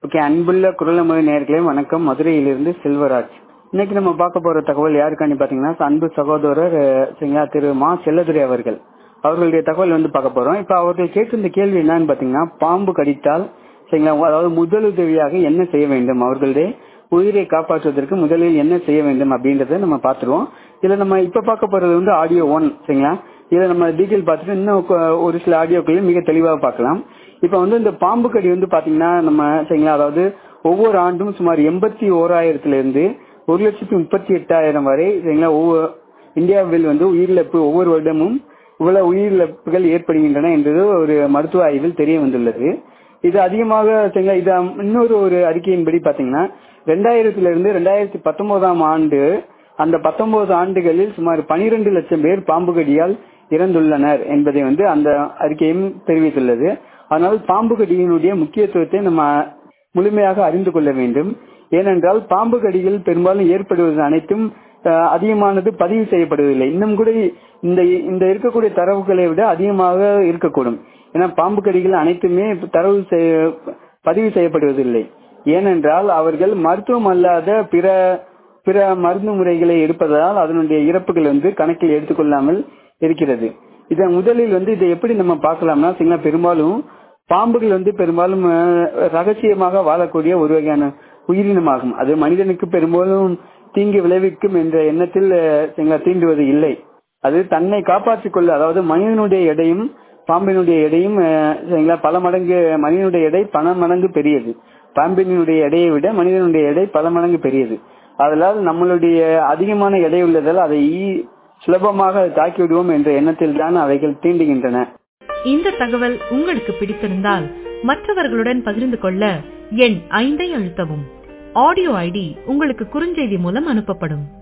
okay அன்புள்ள குரலமொழி நேர்களே வணக்கம் மதுரையிலிருந்து செல்வராஜ் இன்னைக்கு நம்ம பார்க்க போற தகவல் யாருக்காண்டி பாத்தீங்கன்னா அன்பு சகோதரர் அஹ், சரிங்களா திரு மா செல்லதுரை அவர்கள் அவர்களுடைய தகவல் வந்து பார்க்க போறோம் இப்ப அவர்கள் கேட்டிருந்த கேள்வி என்னன்னு பாத்தீங்கன்னா பாம்பு கடித்தால் சரிங்களா அதாவது முதலுதவியாக என்ன செய்ய வேண்டும் அவர்களுடைய உயிரை காப்பாற்றுவதற்கு முதலில் என்ன செய்ய வேண்டும் அப்படின்றத நம்ம பார்த்துருவோம் இதுல நம்ம இப்ப பார்க்க போறது வந்து ஆடியோ ஒன் சரிங்களா இதுல நம்ம டீட்டெயில் பார்த்துட்டு இன்னும் கொ- ஒரு சில ஆடியோக்களையும் மிக தெளிவாக பார்க்கலாம் இப்ப வந்து இந்த பாம்பு கடி வந்து பாத்தீங்கன்னா நம்ம சரிங்களா அதாவது ஒவ்வொரு ஆண்டும் சுமார் எண்பத்தி ஓராயிரத்துல இருந்து ஒரு லட்சத்தி முப்பத்தி எட்டாயிரம் வரை சரிங்களா ஒவ்வொரு இந்தியாவில் வந்து உயிரிழப்பு ஒவ்வொரு வருடமும் இவ்வளவு உயிரிழப்புகள் ஏற்படுகின்றன என்பது ஒரு மருத்துவ ஆய்வில் தெரிய வந்துள்ளது இது அதிகமாக சரிங்களா இது இன்னொரு ஒரு அறிக்கையின்படி பாத்தீங்கன்னா ரெண்டாயிரத்துல இருந்து ரெண்டாயிரத்தி பத்தொன்பதாம் ஆண்டு அந்த பத்தொன்பது ஆண்டுகளில் சுமார் பனிரெண்டு லட்சம் பேர் பாம்பு கடியால் இறந்துள்ளனர் என்பதை வந்து அந்த அறிக்கையும் தெரிவித்துள்ளது அதனால் பாம்பு கடியினுடைய முக்கியத்துவத்தை நம்ம முழுமையாக அறிந்து கொள்ள வேண்டும் ஏனென்றால் பாம்பு கடிகள் பெரும்பாலும் ஏற்படுவது அனைத்தும் அஹ், அதிகமானது பதிவு செய்யப்படுவதில்லை இன்னும் கூட இந்த இந்த இருக்கக்கூடிய தரவுகளை விட அதிகமாக இருக்கக்கூடும் ஏன்னா பாம்பு கடிகள் அனைத்துமே தரவு செய்ய- பதிவு செய்யப்படுவதில்லை ஏனென்றால் அவர்கள் மருத்துவம் அல்லாத பிற பிற மருந்து முறைகளை எடுப்பதால் அதனுடைய இறப்புகள் வந்து கணக்கில் எடுத்துக்கொள்ளாமல் இருக்கிறது இதை முதலில் வந்து இதை எப்படி நம்ம பார்க்கலாம்னா சரிங்களா பெரும்பாலும் பாம்புகள் வந்து பெரும்பாலும் அஹ், ரகசியமாக வாழக்கூடிய ஒரு வகையான உயிரினமாகும் அது மனிதனுக்கு பெரும்பாலும் தீங்கு விளைவிக்கும் என்ற எண்ணத்தில் அஹ், சரிங்களா தீண்டுவது இல்லை அது தன்னை காப்பாற்றிக் கொள்ள அதாவது மனிதனுடைய எடையும் பாம்பினுடைய எடையும் அஹ், சரிங்களா பல மடங்கு மனிதனுடைய எடை பல மடங்கு பெரியது பாம்பினுடைய எடையை விட மனிதனுடைய எடை பல மடங்கு பெரியது அதனால் நம்மளுடைய அதிகமான எடை உள்ளதால் அதை ஈ- சுலபமாக தாக்கி விடுவோம் என்ற எண்ணத்தில் தான் அவைகள் தீண்டுகின்றன இந்த தகவல் உங்களுக்கு பிடித்திருந்தால் மற்றவர்களுடன் பகிர்ந்து கொள்ள எண் ஐந்தை அழுத்தவும் ஆடியோ ஐடி உங்களுக்கு குறுஞ்செய்தி மூலம் அனுப்பப்படும்